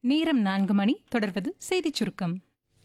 நேரம் நான்கு மணி தொடர்வது செய்திச் சுருக்கம்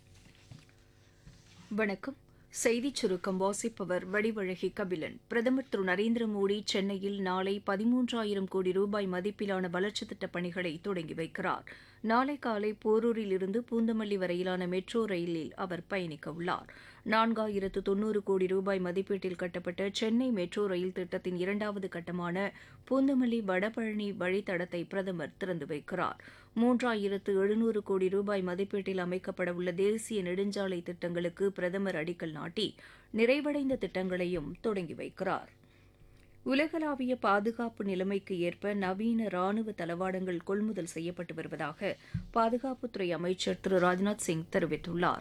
வணக்கம் செய்திச் சுருக்கம் வாசிப்பவர் வடிவழகி கபிலன் பிரதமர் திரு நரேந்திர மோடி சென்னையில் நாளை பதிமூன்றாயிரம் கோடி ரூபாய் மதிப்பிலான வளர்ச்சித் திட்டப் பணிகளை தொடங்கி வைக்கிறார் நாளை காலை போரூரில் இருந்து பூந்தமல்லி வரையிலான மெட்ரோ ரயிலில் அவர் பயணிக்க உள்ளார் நான்காயிரத்து தொன்னூறு கோடி ரூபாய் மதிப்பீட்டில் கட்டப்பட்ட சென்னை மெட்ரோ ரயில் திட்டத்தின் இரண்டாவது கட்டமான பூந்தமல்லி வடபழனி வழித்தடத்தை பிரதமர் திறந்து வைக்கிறார் மூன்றாயிரத்து எழுநூறு கோடி ரூபாய் மதிப்பீட்டில் அமைக்கப்பட உள்ள தேசிய நெடுஞ்சாலை திட்டங்களுக்கு பிரதமர் அடிக்கல் நாட்டி நிறைவடைந்த திட்டங்களையும் தொடங்கி வைக்கிறார் உலகளாவிய பாதுகாப்பு நிலைமைக்கு ஏற்ப நவீன ராணுவ தளவாடங்கள் கொள்முதல் செய்யப்பட்டு வருவதாக பாதுகாப்புத்துறை அமைச்சர் திரு ராஜ்நாத் சிங் தெரிவித்துள்ளார்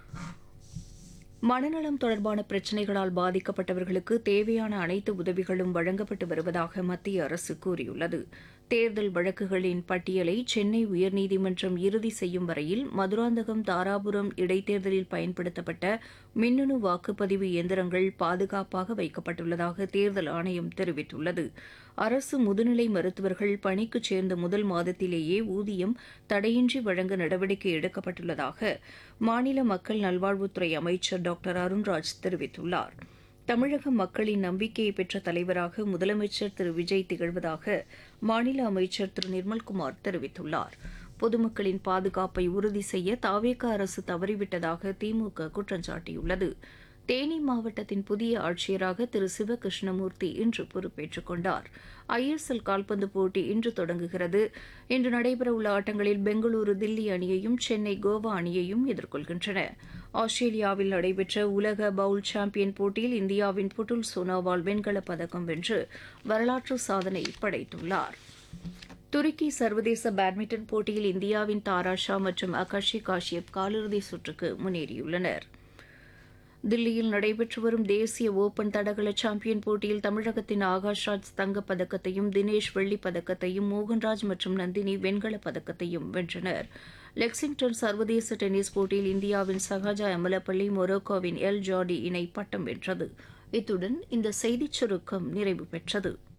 மனநலம் தொடர்பான பிரச்சினைகளால் பாதிக்கப்பட்டவர்களுக்கு தேவையான அனைத்து உதவிகளும் வழங்கப்பட்டு வருவதாக மத்திய அரசு கூறியுள்ளது தேர்தல் வழக்குகளின் பட்டியலை சென்னை உயர்நீதிமன்றம் இறுதி செய்யும் வரையில் மதுராந்தகம் தாராபுரம் இடைத்தேர்தலில் பயன்படுத்தப்பட்ட மின்னணு வாக்குப்பதிவு இயந்திரங்கள் பாதுகாப்பாக வைக்கப்பட்டுள்ளதாக தேர்தல் ஆணையம் தெரிவித்துள்ளது அரசு முதுநிலை மருத்துவர்கள் பணிக்கு சேர்ந்த முதல் மாதத்திலேயே ஊதியம் தடையின்றி வழங்க நடவடிக்கை எடுக்கப்பட்டுள்ளதாக மாநில மக்கள் நல்வாழ்வுத்துறை அமைச்சர் டாக்டர் அருண்ராஜ் தெரிவித்துள்ளார் தமிழக மக்களின் நம்பிக்கையை பெற்ற தலைவராக முதலமைச்சர் திரு விஜய் திகழ்வதாக மாநில அமைச்சர் திரு நிர்மல்குமார் தெரிவித்துள்ளார் பொதுமக்களின் பாதுகாப்பை உறுதி செய்ய தாவேக அரசு தவறிவிட்டதாக திமுக குற்றம் சாட்டியுள்ளது தேனி மாவட்டத்தின் புதிய ஆட்சியராக திரு சிவகிருஷ்ணமூர்த்தி இன்று பொறுப்பேற்றுக் கொண்டார் ஐஎஸ்எல் கால்பந்து போட்டி இன்று தொடங்குகிறது இன்று நடைபெறவுள்ள ஆட்டங்களில் பெங்களூரு தில்லி அணியையும் சென்னை கோவா அணியையும் எதிர்கொள்கின்றன ஆஸ்திரேலியாவில் நடைபெற்ற உலக பவுல் சாம்பியன் போட்டியில் இந்தியாவின் புட்டுல் சோனோவால் வெண்கலப் பதக்கம் வென்று வரலாற்று சாதனை படைத்துள்ளார் துருக்கி சர்வதேச பேட்மிண்டன் போட்டியில் இந்தியாவின் தாராஷா மற்றும் அகாஷி காஷ்யப் காலிறுதி சுற்றுக்கு முன்னேறியுள்ளனர் தில்லியில் நடைபெற்று வரும் தேசிய ஓபன் தடகள சாம்பியன் போட்டியில் தமிழகத்தின் ஆகாஷ்ராஜ் தங்கப் பதக்கத்தையும் தினேஷ் வெள்ளிப் பதக்கத்தையும் மோகன்ராஜ் மற்றும் நந்தினி வெண்கலப் பதக்கத்தையும் வென்றனர் லெக்சிங்டன் சர்வதேச டென்னிஸ் போட்டியில் இந்தியாவின் சஹாஜா எமலப்பள்ளி மொரோக்கோவின் எல் ஜாடி இணை பட்டம் வென்றது இத்துடன் இந்த செய்திச் சுருக்கம் நிறைவு பெற்றது